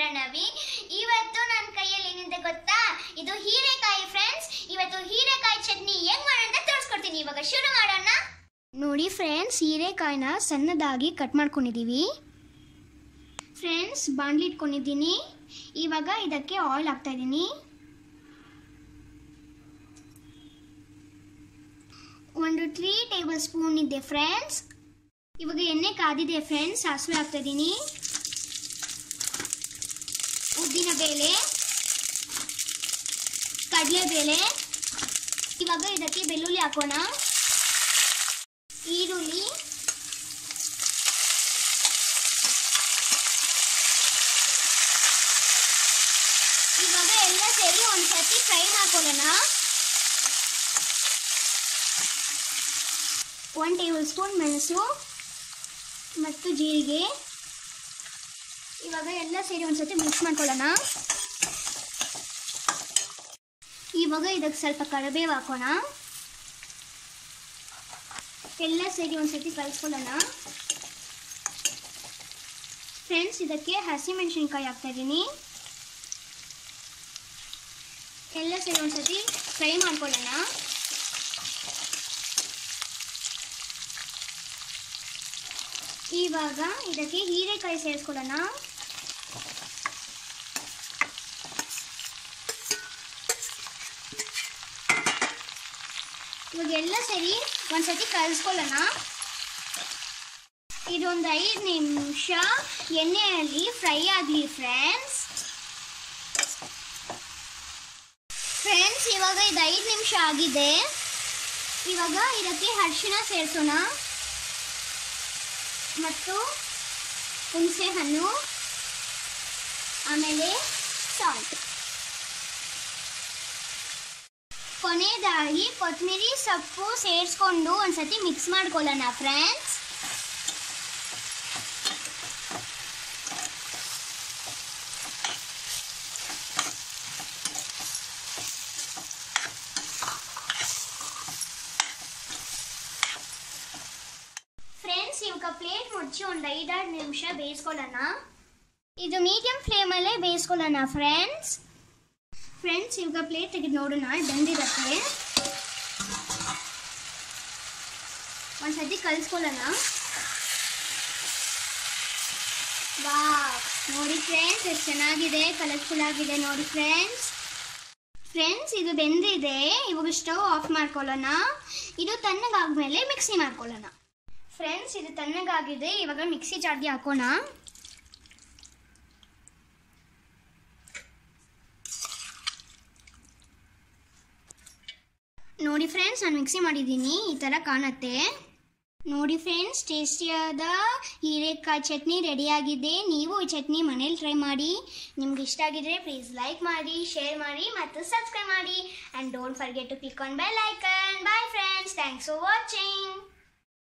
ಜಾಹ್ನವಿ ಇವತ್ತು ನನ್ನ ಕೈಯಲ್ಲಿ ಏನಿದೆ ಗೊತ್ತಾ ಇದು ಹೀರೆಕಾಯಿ ಫ್ರೆಂಡ್ಸ್ ಇವತ್ತು ಹೀರೆಕಾಯಿ ಚಟ್ನಿ ಹೆಂಗ್ ಮಾಡೋಣ ಅಂತ ತೋರಿಸ್ಕೊಡ್ತೀನಿ ಇವಾಗ ಶುರು ಮಾಡೋಣ ನೋಡಿ ಫ್ರೆಂಡ್ಸ್ ಹೀರೆಕಾಯಿನ ಸಣ್ಣದಾಗಿ ಕಟ್ ಮಾಡ್ಕೊಂಡಿದ್ದೀವಿ ಫ್ರೆಂಡ್ಸ್ ಬಾಣಲಿ ಇಟ್ಕೊಂಡಿದ್ದೀನಿ ಇವಾಗ ಇದಕ್ಕೆ ಆಯಿಲ್ ಹಾಕ್ತಾ ಇದ್ದೀನಿ ಒಂದು ತ್ರೀ ಟೇಬಲ್ ಸ್ಪೂನ್ ಇದೆ ಫ್ರೆಂಡ್ಸ್ ಇವಾಗ ಎಣ್ಣೆ ಕಾದಿದೆ ಫ್ರೆಂಡ್ಸ್ ಸಾಸಿವೆ ಹಾಕ್ತಾ ಇದ್ದೀನಿ ಉದ್ದಿನ ಬೇಳೆ ಕಡಲೆಬೇಳೆ ಇವಾಗ ಇದಕ್ಕೆ ಬೆಳ್ಳುಳ್ಳಿ ಹಾಕೋಣ ಈರುಳ್ಳಿ ಇವಾಗ ಎಲ್ಲ ಸೇರಿ ಒಂದ್ಸತಿ ಫ್ರೈ ಮಾಡ್ಕೊಳ್ಳೋಣ ಒನ್ ಟೇಬಲ್ ಸ್ಪೂನ್ ಮೆಣಸು ಮತ್ತು ಜೀರಿಗೆ ಇವಾಗ ಎಲ್ಲ ಸೇರಿ ಒಂದ್ಸತಿ ಮಿಕ್ಸ್ ಮಾಡ್ಕೊಳ್ಳೋಣ ಇವಾಗ ಇದಕ್ಕೆ ಸ್ವಲ್ಪ ಕರಿಬೇವು ಹಾಕೋಣ ಎಲ್ಲ ಸೇರಿ ಒಂದ್ಸತಿ ಕಲಿಸ್ಕೊಳ್ಳೋಣ ಫ್ರೆಂಡ್ಸ್ ಇದಕ್ಕೆ ಹಸಿಮೆಣಸಿನ್ಕಾಯಿ ಹಾಕ್ತಾ ಇದ್ದೀನಿ ಎಲ್ಲ ಸೇರಿ ಒಂದ್ಸತಿ ಫ್ರೈ ಮಾಡ್ಕೊಳ್ಳೋಣ ಇವಾಗ ಇದಕ್ಕೆ ಹೀರೆಕಾಯಿ ಸೇರಿಸ್ಕೊಳ್ಳೋಣ ಇವಾಗ ಎಲ್ಲ ಸೇರಿ ಒಂದ್ಸತಿ ಕಲಿಸ್ಕೊಳ್ಳೋಣ ಇದೊಂದು ಐದು ನಿಮಿಷ ಎಣ್ಣೆಯಲ್ಲಿ ಫ್ರೈ ಆಗಲಿ ಫ್ರೆಂಡ್ಸ್ ಫ್ರೆಂಡ್ಸ್ ಇವಾಗ ಇದು ಐದು ನಿಮಿಷ ಆಗಿದೆ ಇವಾಗ ಇದಕ್ಕೆ ಅರಿಶಿಣ ಸೇರಿಸೋಣ ಮತ್ತು ಹುಣಸೆ ಹಣ್ಣು ಆಮೇಲೆ ಸಾಲ್ಟ್ ಕೊನೆಯದಾಗಿ ಕೊತ್ತಂಬರಿ ಸೊಪ್ಪು ಸೇರಿಸ್ಕೊಂಡು ಒಂದ್ಸತಿ ಮಿಕ್ಸ್ ಮಾಡ್ಕೊಳ್ಳೋಣ ಫ್ರೆಂಡ್ಸ್ ಫ್ರೆಂಡ್ಸ್ ಇವಾಗ ಪ್ಲೇಟ್ ಮುಚ್ಚಿ ಒಂದು ಐದಾರು ನಿಮಿಷ ಬೇಯಿಸ್ಕೊಳ್ಳೋಣ ಇದು ಮೀಡಿಯಂ ಫ್ಲೇಮಲ್ಲೇ ಬೇಯಿಸ್ಕೊಳ್ಳೋಣ ಫ್ರೆಂಡ್ಸ್ ಫ್ರೆಂಡ್ಸ್ ಇವಾಗ ಪ್ಲೇಟ್ ತೆಗೆದು ನೋಡೋಣ ಬೆಂದಿರತ್ತೆ ಒಂದ್ಸತಿ ಕಲಿಸ್ಕೊಳ್ಳೋಣ ವಾ ನೋಡಿ ಫ್ರೆಂಡ್ಸ್ ಎಷ್ಟು ಚೆನ್ನಾಗಿದೆ ಕಲರ್ಫುಲ್ ಆಗಿದೆ ನೋಡಿ ಫ್ರೆಂಡ್ಸ್ ಫ್ರೆಂಡ್ಸ್ ಇದು ಬೆಂದಿದೆ ಇವಾಗ ಸ್ಟವ್ ಆಫ್ ಮಾಡ್ಕೊಳ್ಳೋಣ ಇದು ತಣ್ಣಗಾದ್ಮೇಲೆ ಮಿಕ್ಸಿ ಮಾಡ್ಕೊಳ್ಳೋಣ ಫ್ರೆಂಡ್ಸ್ ಇದು ತಣ್ಣಗಾಗಿದೆ ಇವಾಗ ಮಿಕ್ಸಿ ಜಾರ್ಗೆ ಹಾಕೋಣ ನೋಡಿ ಫ್ರೆಂಡ್ಸ್ ನಾನು ಮಿಕ್ಸಿ ಮಾಡಿದ್ದೀನಿ ಈ ಥರ ಕಾಣುತ್ತೆ ನೋಡಿ ಫ್ರೆಂಡ್ಸ್ ಟೇಸ್ಟಿಯಾದ ಹೀರೆಕಾಯಿ ಚಟ್ನಿ ರೆಡಿಯಾಗಿದೆ ನೀವು ಈ ಚಟ್ನಿ ಮನೇಲಿ ಟ್ರೈ ಮಾಡಿ ನಿಮ್ಗೆ ಇಷ್ಟ ಆಗಿದ್ರೆ ಪ್ಲೀಸ್ ಲೈಕ್ ಮಾಡಿ ಶೇರ್ ಮಾಡಿ ಮತ್ತು ಸಬ್ಸ್ಕ್ರೈಬ್ ಮಾಡಿ and don't forget to click on bell icon bye friends thanks for watching